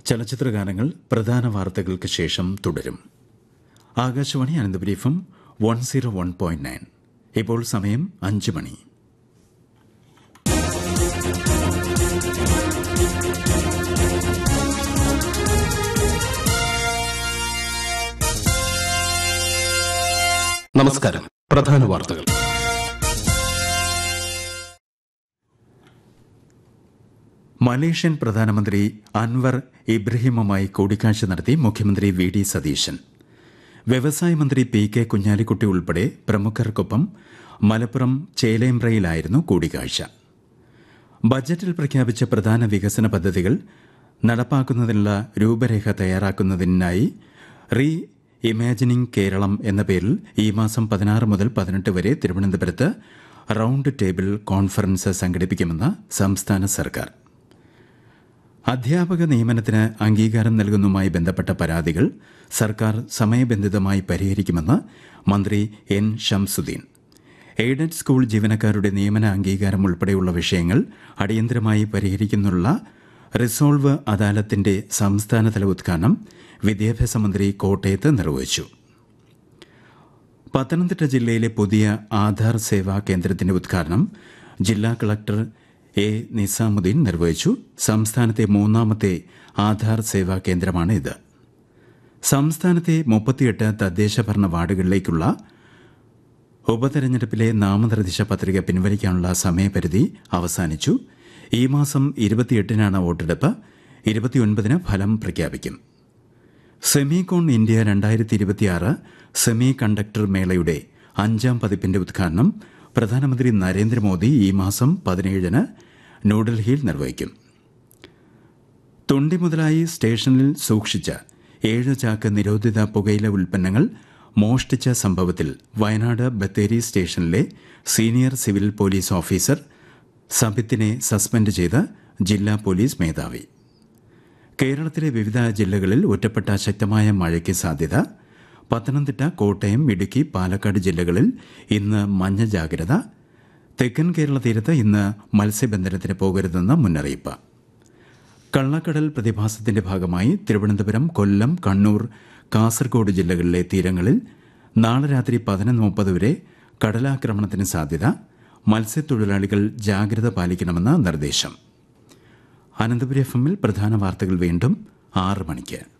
ചലച്ചിത്രഗാനങ്ങൾ പ്രധാന വാർത്തകൾക്ക് ശേഷം തുടരും Akashvani Ananthapuri F M one zero one point nine ഇപ്പോൾ സമയം അഞ്ച് മണി നമസ്കാരം പ്രധാന വാർത്തകൾ മലേഷ്യൻ പ്രധാനമന്ത്രി അൻവർ ഇബ്രഹിമുമായി കൂടിക്കാഴ്ച നടത്തി മുഖ്യമന്ത്രി വി ഡി സതീശൻ വ്യവസായ മന്ത്രി പി കെ കുഞ്ഞാലിക്കുട്ടി ഉൾപ്പെടെ പ്രമുഖർക്കൊപ്പം മലപ്പുറം ചേലേമ്പ്രയിലായിരുന്നു കൂടിക്കാഴ്ച ബജറ്റിൽ പ്രഖ്യാപിച്ച പ്രധാന വികസന പദ്ധതികൾ നടപ്പാക്കുന്നതിനുള്ള രൂപരേഖ തയ്യാറാക്കുന്നതിനായി റീ ഇമാജിനിംഗ് കേരളം എന്ന പേരിൽ ഈ മാസം പതിനാറ് മുതൽ പതിനെട്ട് വരെ തിരുവനന്തപുരത്ത് റൌണ്ട് ടേബിൾ കോൺഫറൻസ് സംഘടിപ്പിക്കുമെന്ന് സംസ്ഥാന സർക്കാർ അധ്യാപക നിയമനത്തിന് അംഗീകാരം നൽകുന്നതുമായി ബന്ധപ്പെട്ട പരാതികൾ സർക്കാർ സമയബന്ധിതമായി പരിഹരിക്കുമെന്ന് മന്ത്രി എൻ ഷംസുദ്ദീൻ എയ്ഡഡ് സ്കൂൾ ജീവനക്കാരുടെ നിയമന അംഗീകാരം ഉൾപ്പെടെയുള്ള വിഷയങ്ങൾ അടിയന്തരമായി പരിഹരിക്കുന്നുള്ള റിസോൾവ് അദാലത്തിന്റെ സംസ്ഥാനതല ഉദ്ഘാടനം വിദ്യാഭ്യാസ മന്ത്രി കോട്ടയത്ത് നിർവഹിച്ചു പത്തനംതിട്ട ജില്ലയിലെ പുതിയ ആധാർ സേവാ കേന്ദ്രത്തിന്റെ ഉദ്ഘാടനം ജില്ലാ കളക്ടർ എ നിസാമുദ്ദീൻ നിർവഹിച്ചു സംസ്ഥാനത്തെ മൂന്നാമത്തെ ആധാർ സേവാ കേന്ദ്രമാണ് ഇത് സംസ്ഥാനത്തെ മുപ്പത്തിയെട്ട് തദ്ദേശ ഭരണ വാർഡുകളിലേക്കുള്ള ഉപതെരഞ്ഞെടുപ്പിലെ നാമനിർദ്ദേശ പത്രിക പിൻവലിക്കാനുള്ള സമയപരിധി അവസാനിച്ചു ഈ മാസം ഇരുപത്തിയെട്ടിനാണ് വോട്ടെടുപ്പ് ഇരുപത്തിയൊൻപതിന് ഫലം പ്രഖ്യാപിക്കും സെമികോൺ ഇന്ത്യ രണ്ടായിരത്തി ഇരുപത്തിയാറ് സെമി കണ്ടക്ടർ മേളയുടെ അഞ്ചാം പതിപ്പിന്റെ ഉദ്ഘാടനം പ്രധാനമന്ത്രി നരേന്ദ്രമോദി ഈ മാസം പതിനേഴിന് ന്യൂഡൽഹിയിൽ നിർവഹിക്കും തൊണ്ടി മുതലായി സ്റ്റേഷനിൽ സൂക്ഷിച്ച ഏഴ് ചാക്ക് നിരോധിത പുകയില ഉൽപ്പന്നങ്ങൾ മോഷ്ടിച്ച സംഭവത്തിൽ വയനാട് ബത്തേരി സ്റ്റേഷനിലെ സീനിയർ സിവിൽ പോലീസ് ഓഫീസർ സബിത്തിനെ സസ്പെൻഡ് ചെയ്ത് ജില്ലാ പോലീസ് മേധാവി കേരളത്തിലെ വിവിധ ജില്ലകളിൽ ഒറ്റപ്പെട്ട ശക്തമായ മഴയ്ക്ക് സാധ്യത പത്തനംതിട്ട കോട്ടയം ഇടുക്കി പാലക്കാട് ജില്ലകളിൽ ഇന്ന് മഞ്ഞ ജാഗ്രത തെക്കൻ കേരള തീരത്ത് ഇന്ന് മത്സ്യബന്ധനത്തിന് പോകരുതെന്ന് മുന്നറിയിപ്പ് കള്ളക്കടൽ പ്രതിഭാസത്തിന്റെ ഭാഗമായി തിരുവനന്തപുരം കൊല്ലം കണ്ണൂർ കാസർഗോഡ് ജില്ലകളിലെ തീരങ്ങളിൽ നാളെ രാത്രി പതിനൊന്ന് മുപ്പത് വരെ കടലാക്രമണത്തിന് സാധ്യത മത്സ്യത്തൊഴിലാളികൾ ജാഗ്രത പാലിക്കണമെന്ന് നിർദ്ദേശം അനന്തപുരി എഫ് എമ്മിൽ പ്രധാന വാർത്തകൾ വീണ്ടും ആറ് മണിക്ക്